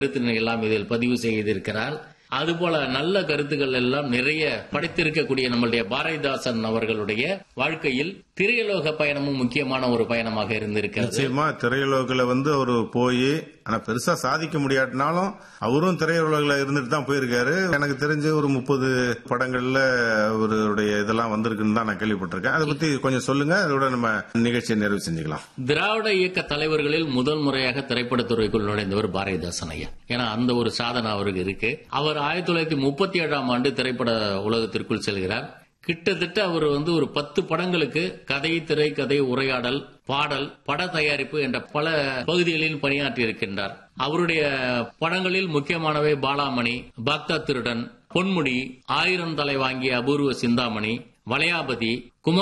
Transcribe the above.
கருத்தினை எல்லாம் இதில் பதிவு செய்திருக்கிறார் அதுபோல நல்ல கருத்துக்கள் எல்லாம் நிறைய படைத்திருக்கக்கூடிய நம்மளுடைய பாரதிதாசன் அவர்களுடைய வாழ்க்கையில் திரையுலக பயணமும் முக்கியமான ஒரு பயணமாக இருந்திருக்கிறது நிச்சயமா திரையுலகில் வந்து அவரு போய் ஆனா பெருசா சாதிக்க முடியாட்டினாலும் அவரும் திரையுலகில் இருந்துட்டு தான் போயிருக்காரு எனக்கு தெரிஞ்ச ஒரு முப்பது படங்கள்ல அவருடைய இதெல்லாம் வந்திருக்குன்னு தான் நான் கேள்விப்பட்டிருக்கேன் அதை பத்தி கொஞ்சம் சொல்லுங்க அதோட நம்ம நிகழ்ச்சியை நிறைவு செஞ்சுக்கலாம் திராவிட இயக்க தலைவர்களில் முதல் முறையாக திரைப்படத்துறைக்குள் நுழைந்தவர் பாரதிதாசன் ஐயா ஏன்னா அந்த ஒரு சாதனை அவருக்கு இருக்கு அவர் ஆயிரத்தி தொள்ளாயிரத்தி முப்பத்தி ஏழாம் ஆண்டு திரைப்பட உலகத்திற்குள் செல்கிறார் கிட்டத்தட்ட அவர் வந்து ஒரு பத்து படங்களுக்கு கதை திரைக்கதை உரையாடல் பாடல் பட தயாரிப்பு என்ற பல பகுதிகளில் பணியாற்றி இருக்கின்றார் அவருடைய படங்களில் முக்கியமானவை பாலாமணி பக்தா திருடன் பொன்முடி ஆயிரம் தலை வாங்கிய அபூர்வ சிந்தாமணி வளையாபதி குமார்